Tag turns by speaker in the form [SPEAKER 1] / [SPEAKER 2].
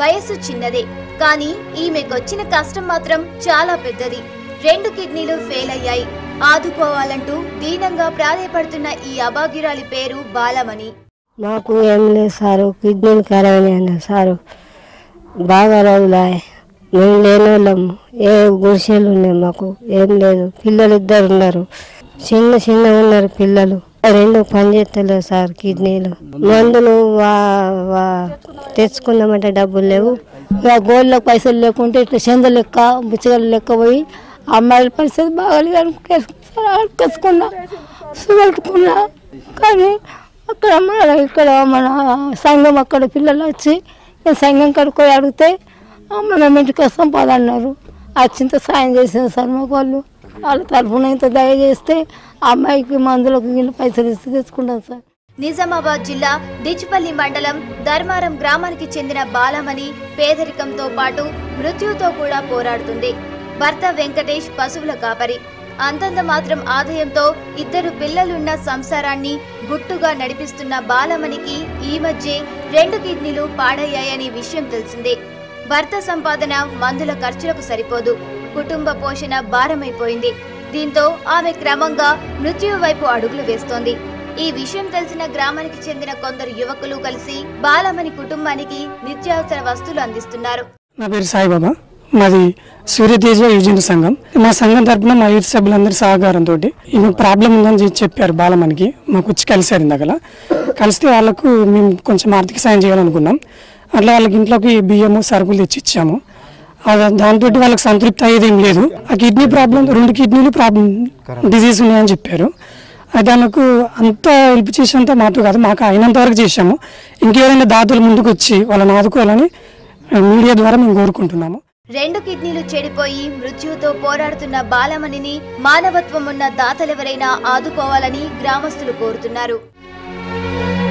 [SPEAKER 1] వయస్సు చిన్నదే కానీ ఈమెకొచ్చిన కష్టం మాత్రం చాలా పెద్దది రెండు కిడ్నీలు ఫెయిల్ అయ్యాయి ఆదుకోవాలంటూ దీనంగా ప్రాధేయపడుతున్న ఈ అభాగ్యురాలి పేరు బాలమణి
[SPEAKER 2] మాకు ఏం లేదు సారు కిడ్నీలు ఖరాబ్ అయినాయి సారు బాగా రోజులాయ్ మేము లేని వాళ్ళము ఏ గుడిసెలు ఉన్నాయి మాకు ఏం లేదు పిల్లలు ఇద్దరు ఉన్నారు చిన్న చిన్న ఉన్నారు పిల్లలు రెండు పని చేస్తలేవు సార్ కిడ్నీలు మందులు వా వా తెచ్చుకుందామంటే డబ్బులు లేవు
[SPEAKER 3] ఇక గోళ్ళకి పైసలు లేకుంటే ఇట్లా చంద లెక్క బుచ్చగల లెక్క పోయి అమ్మాయిల పరిస్థితి బాగాలేదు అనుకుంటే అడుకొచ్చుకున్నా సుగట్టుకున్నా కానీ అక్కడ మన ఇక్కడ మన సంఘం అక్కడ పిల్లలు వచ్చి నేను సంఘం కాడికి పోయి అడిగితే "ఆ, మనం ఇంటికి వస్తాం పదన్నారు వచ్చింత సాయం చేసిన సార్ మాకు వాళ్ళు వాళ్ళ తరఫున ఇంత దయచేస్తే ఆ అమ్మాయికి మందులకు వీళ్ళు పైసలు ఇస్తే తెచ్చుకుంటాం సార్
[SPEAKER 1] నిజామాబాద్ జిల్లా డిచ్పల్లి మండలం ధర్మారం గ్రామానికి చెందిన బాలమణి పేదరికంతో పాటు మృత్యుతో కూడా పోరాడుతుంది భర్త వెంకటేష్ పశువుల కాపరి అంతంత మాత్రం ఆదాయంతో ఇద్దరు పిల్లలున్న సంసారాన్ని గుట్టుగా నడిపిస్తున్న బాలమణికి ఈ మధ్యే రెండు కిడ్నీలు పాడయ్యాయనే విషయం తెలిసిందే భర్త సంపాదన మందుల ఖర్చులకు సరిపోదు కుటుంబ పోషణ భారమైపోయింది దీంతో ఆమె క్రమంగా మృత్యు వైపు అడుగులు వేస్తోంది ఈ విషయం తెలిసిన గ్రామానికి చెందిన కొందరు యువకులు కలిసి బాలమణి కుటుంబానికి నిత్యావసర వస్తువులు అందిస్తున్నారు
[SPEAKER 4] నా పేరు సాయిబాబా మాది సూర్యతేజ యువజన సంఘం మా సంఘం తరపున మా యూత్ సభ్యులందరి సహకారంతో ఈమె ప్రాబ్లం ఉందని చెప్పి చెప్పారు బాలమణికి మాకు వచ్చి కలిసారు ఇందాకలా కలిస్తే వాళ్ళకు మేము కొంచెం ఆర్థిక సాయం చేయాలనుకున్నాం అట్లా వాళ్ళకి ఇంట్లోకి బియ్యము సరుకులు తెచ్చి ఇచ్చాము దాంతో వాళ్ళకి సంతృప్తి అయ్యేది ఏం లేదు ఆ కిడ్నీ ప్రాబ్లం రెండు కిడ్నీలు ప్రాబ్లం డిసీజ్ ఉన్నాయని చెప్పారు అయితే ఆమెకు అంత హెల్ప్ చేసేంత మాతో కాదు మాకు అయినంత వరకు చేశాము ఇంకెవరైనా దాతలు ముందుకు వచ్చి వాళ్ళని ఆదుకోవాలని మీడియా ద్వారా మేము కోరుకుంటున్నాము
[SPEAKER 1] రెండు కిడ్నీలు చెడిపోయి మృత్యుతో పోరాడుతున్న బాలమణిని మానవత్వం ఉన్న దాతలెవరైనా ఆదుకోవాలని గ్రామస్తులు కోరుతున్నారు